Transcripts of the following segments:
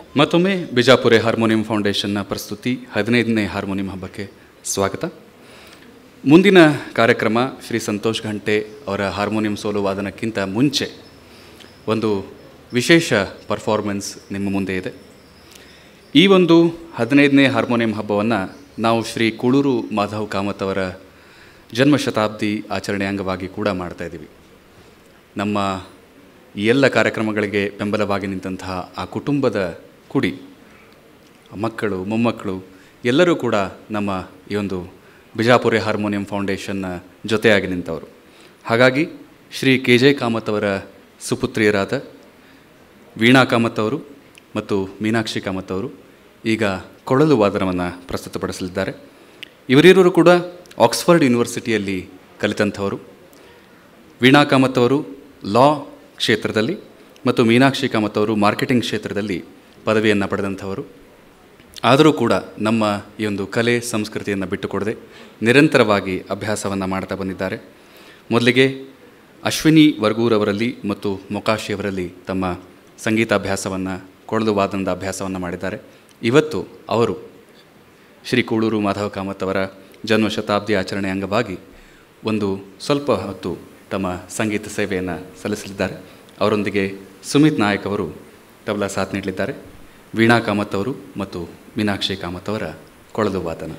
ಮತ್ತೊಮ್ಮೆ ಬಿಜಾಪುರೆ ಹಾರ್ಮೋನಿಯಂ ಫೌಂಡೇಶನ್ನ ಪ್ರಸ್ತುತಿ ಹದಿನೈದನೇ ಹಾರ್ಮೋನಿಯಂ ಹಬ್ಬಕ್ಕೆ ಸ್ವಾಗತ ಮುಂದಿನ ಕಾರ್ಯಕ್ರಮ ಶ್ರೀ ಸಂತೋಷ್ ಘಂಟೆ ಅವರ ಹಾರ್ಮೋನಿಯಂ ಸೋಲು ವಾದನಕ್ಕಿಂತ ಮುಂಚೆ ಒಂದು ವಿಶೇಷ ಪರ್ಫಾರ್ಮೆನ್ಸ್ ನಿಮ್ಮ ಮುಂದೆ ಇದೆ ಈ ಒಂದು ಹದಿನೈದನೇ ಹಾರ್ಮೋನಿಯಂ ಹಬ್ಬವನ್ನು ನಾವು ಶ್ರೀ ಕುಳೂರು ಮಾಧವ್ ಕಾಮತ್ ಅವರ ಜನ್ಮ ಶತಾಬ್ದಿ ಆಚರಣೆ ಅಂಗವಾಗಿ ಕೂಡ ಮಾಡ್ತಾ ಇದ್ದೀವಿ ನಮ್ಮ ಈ ಎಲ್ಲ ಕಾರ್ಯಕ್ರಮಗಳಿಗೆ ಬೆಂಬಲವಾಗಿ ನಿಂತಹ ಆ ಕುಟುಂಬದ ಕುಡಿ ಮಕ್ಕಳು ಮೊಮ್ಮಕ್ಕಳು ಎಲ್ಲರೂ ಕೂಡ ನಮ್ಮ ಈ ಒಂದು ಬಿಜಾಪುರೆ ಹಾರ್ಮೋನಿಯಂ ಫೌಂಡೇಶನ್ನ ಜೊತೆಯಾಗಿ ನಿಂತವರು ಹಾಗಾಗಿ ಶ್ರೀ ಕೆ ಜೆ ಕಾಮತ್ ಅವರ ಸುಪುತ್ರಿಯರಾದ ವೀಣಾ ಕಾಮತ್ ಅವರು ಮತ್ತು ಮೀನಾಕ್ಷಿ ಕಾಮತ್ ಅವರು ಈಗ ಕೊಳಲು ವಾದನವನ್ನು ಪ್ರಸ್ತುತಪಡಿಸಲಿದ್ದಾರೆ ಇವರಿರುವರು ಕೂಡ ಆಕ್ಸ್ಫರ್ಡ್ ಯೂನಿವರ್ಸಿಟಿಯಲ್ಲಿ ಕಲಿತಂಥವರು ವೀಣಾ ಕಾಮತ್ ಅವರು ಲಾ ಕ್ಷೇತ್ರದಲ್ಲಿ ಮತ್ತು ಮೀನಾಕ್ಷಿ ಕಾಮತ್ ಅವರು ಮಾರ್ಕೆಟಿಂಗ್ ಕ್ಷೇತ್ರದಲ್ಲಿ ಪದವಿಯನ್ನು ಪಡೆದಂಥವರು ಆದರೂ ಕೂಡ ನಮ್ಮ ಈ ಒಂದು ಕಲೆ ಸಂಸ್ಕೃತಿಯನ್ನು ಬಿಟ್ಟುಕೊಡದೆ ನಿರಂತರವಾಗಿ ಅಭ್ಯಾಸವನ್ನು ಮಾಡ್ತಾ ಬಂದಿದ್ದಾರೆ ಮೊದಲಿಗೆ ಅಶ್ವಿನಿ ವರ್ಗೂರವರಲ್ಲಿ ಮತ್ತು ಮೊಕಾಶಿಯವರಲ್ಲಿ ತಮ್ಮ ಸಂಗೀತಾಭ್ಯಾಸವನ್ನು ಕೊಳಲು ವಾದನದ ಅಭ್ಯಾಸವನ್ನು ಮಾಡಿದ್ದಾರೆ ಇವತ್ತು ಅವರು ಶ್ರೀ ಕೂಳೂರು ಮಾಧವ ಕಾಮತ್ ಅವರ ಜನ್ಮ ಶತಾಬ್ದಿ ಆಚರಣೆ ಅಂಗವಾಗಿ ಒಂದು ಸ್ವಲ್ಪ ಹೊತ್ತು ತಮ್ಮ ಸಂಗೀತ ಸೇವೆಯನ್ನು ಸಲ್ಲಿಸಲಿದ್ದಾರೆ ಅವರೊಂದಿಗೆ ಸುಮಿತ್ ನಾಯಕ್ ಅವರು ತಬಲಾ ಸಾಥ್ ನೀಡಲಿದ್ದಾರೆ ವೀಣಾ ಕಾಮತ್ ಅವರು ಮತ್ತು ಮೀನಾಕ್ಷಿ ಕಾಮತ್ ಅವರ ಕೊಳಲು ವಾದನ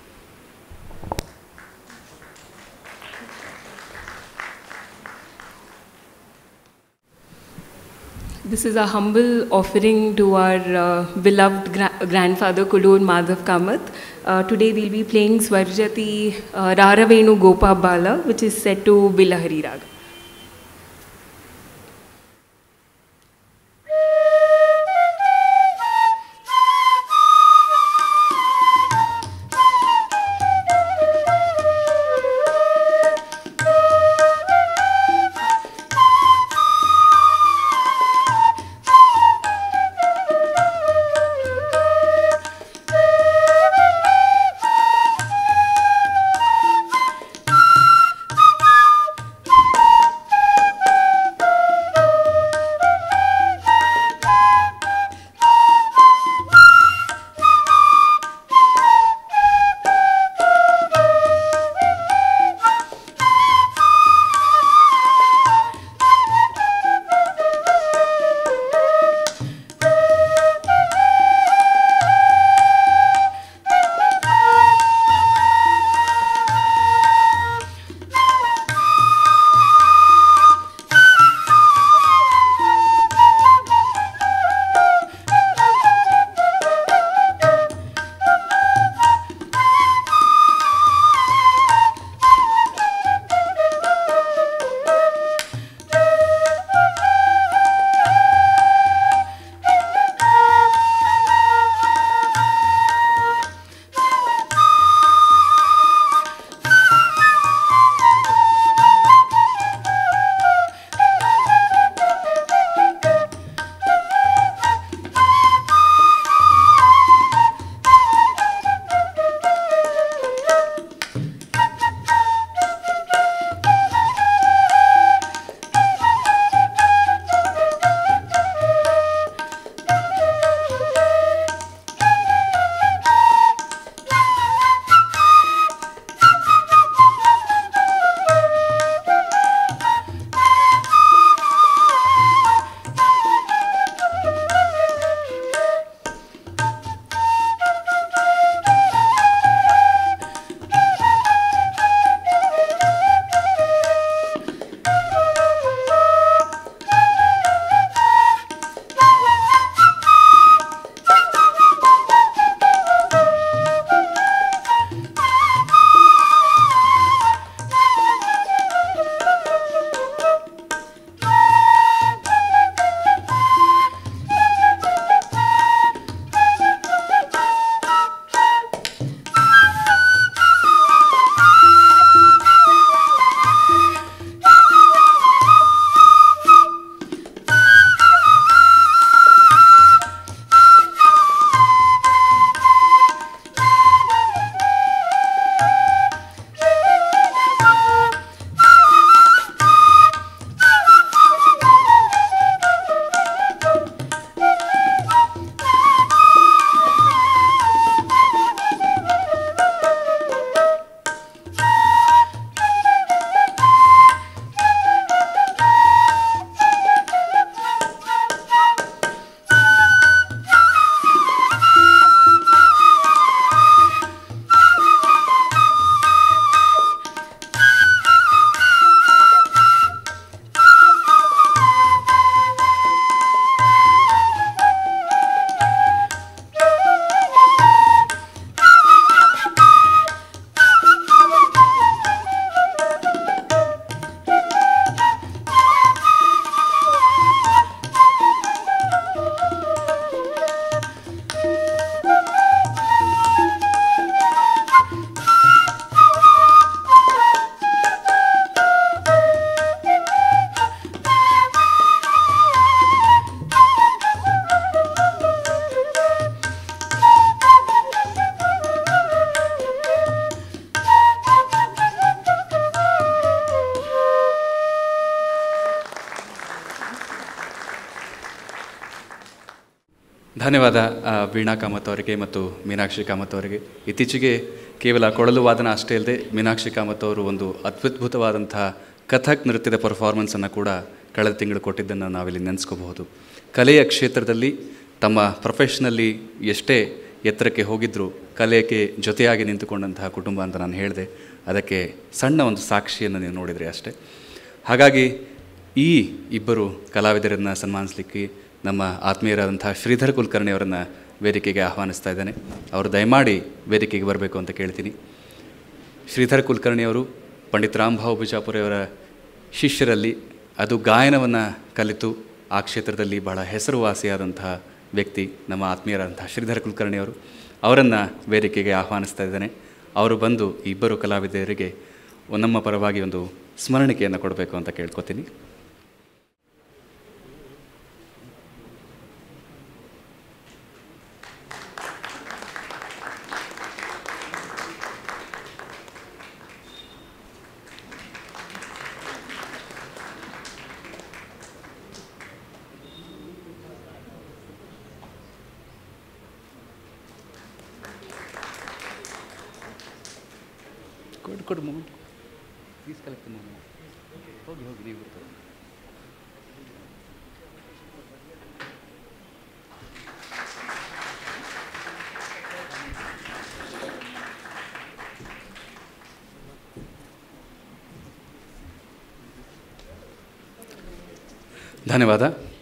This is a humble offering to our uh, beloved gra- grandfather Kulur Madhav Kamath. Uh, today we'll be playing Swarjati uh, Raravenu Gopa Bala, which is set to Bilahari Raga. Thank ಧನ್ಯವಾದ ಆ, ವೀಣಾ ಕಾಮತ್ ಅವರಿಗೆ ಮತ್ತು ಮೀನಾಕ್ಷಿ ಕಾಮತ್ ಅವರಿಗೆ ಇತ್ತೀಚೆಗೆ ಕೇವಲ ಕೊಳಲು ವಾದನ ಅಷ್ಟೇ ಅಲ್ಲದೆ ಮೀನಾಕ್ಷಿ ಕಾಮತ್ ಅವರು ಒಂದು ಅದ್ಭುತವಾದಂತಹ ಕಥಕ್ ನೃತ್ಯದ ಪರ್ಫಾರ್ಮೆನ್ಸನ್ನು ಕೂಡ ಕಳೆದ ತಿಂಗಳು ಕೊಟ್ಟಿದ್ದನ್ನು ನಾವಿಲ್ಲಿ ನೆನೆಸ್ಕೋಬಹುದು ಕಲೆಯ ಕ್ಷೇತ್ರದಲ್ಲಿ ತಮ್ಮ ಪ್ರೊಫೆಷ್ನಲ್ಲಿ ಎಷ್ಟೇ ಎತ್ತರಕ್ಕೆ ಹೋಗಿದ್ದರೂ ಕಲೆಯಕ್ಕೆ ಜೊತೆಯಾಗಿ ನಿಂತುಕೊಂಡಂತಹ ಕುಟುಂಬ ಅಂತ ನಾನು ಹೇಳಿದೆ ಅದಕ್ಕೆ ಸಣ್ಣ ಒಂದು ಸಾಕ್ಷಿಯನ್ನು ನೀವು ನೋಡಿದರೆ ಅಷ್ಟೇ ಹಾಗಾಗಿ ಈ ಇಬ್ಬರು ಕಲಾವಿದರನ್ನು ಸನ್ಮಾನಿಸಲಿಕ್ಕೆ ನಮ್ಮ ಆತ್ಮೀಯರಾದಂಥ ಶ್ರೀಧರ್ ಕುಲಕರ್ಣಿ ಅವರನ್ನು ವೇದಿಕೆಗೆ ಆಹ್ವಾನಿಸ್ತಾ ಇದ್ದೇನೆ ಅವರು ದಯಮಾಡಿ ವೇದಿಕೆಗೆ ಬರಬೇಕು ಅಂತ ಕೇಳ್ತೀನಿ ಶ್ರೀಧರ್ ಕುಲಕರ್ಣಿ ಅವರು ಪಂಡಿತ್ ರಾಮ್ಭಾವ್ ಬಿಜಾಪುರವರ ಶಿಷ್ಯರಲ್ಲಿ ಅದು ಗಾಯನವನ್ನು ಕಲಿತು ಆ ಕ್ಷೇತ್ರದಲ್ಲಿ ಬಹಳ ಹೆಸರುವಾಸಿಯಾದಂತಹ ವ್ಯಕ್ತಿ ನಮ್ಮ ಆತ್ಮೀಯರಾದಂತಹ ಶ್ರೀಧರ್ ಕುಲಕರ್ಣಿ ಅವರು ಅವರನ್ನು ವೇದಿಕೆಗೆ ಆಹ್ವಾನಿಸ್ತಾ ಇದ್ದೇನೆ ಅವರು ಬಂದು ಈ ಇಬ್ಬರು ಕಲಾವಿದರಿಗೆ ನಮ್ಮ ಪರವಾಗಿ ಒಂದು ಸ್ಮರಣಿಕೆಯನ್ನು ಕೊಡಬೇಕು ಅಂತ ಕೇಳ್ಕೊತೀನಿ ಕೊಡು ಕೊಡು ಮೂಮೆಂಟ್ ಪ್ಲೀಸ್ ಕಲೆಕ್ಟ್ ಮೂಮೆಂಟ್ ಹೋಗಿ ಹೋಗಿ ನೀವು ಬಿಡ್ತಾರೆ ಧನ್ಯವಾದ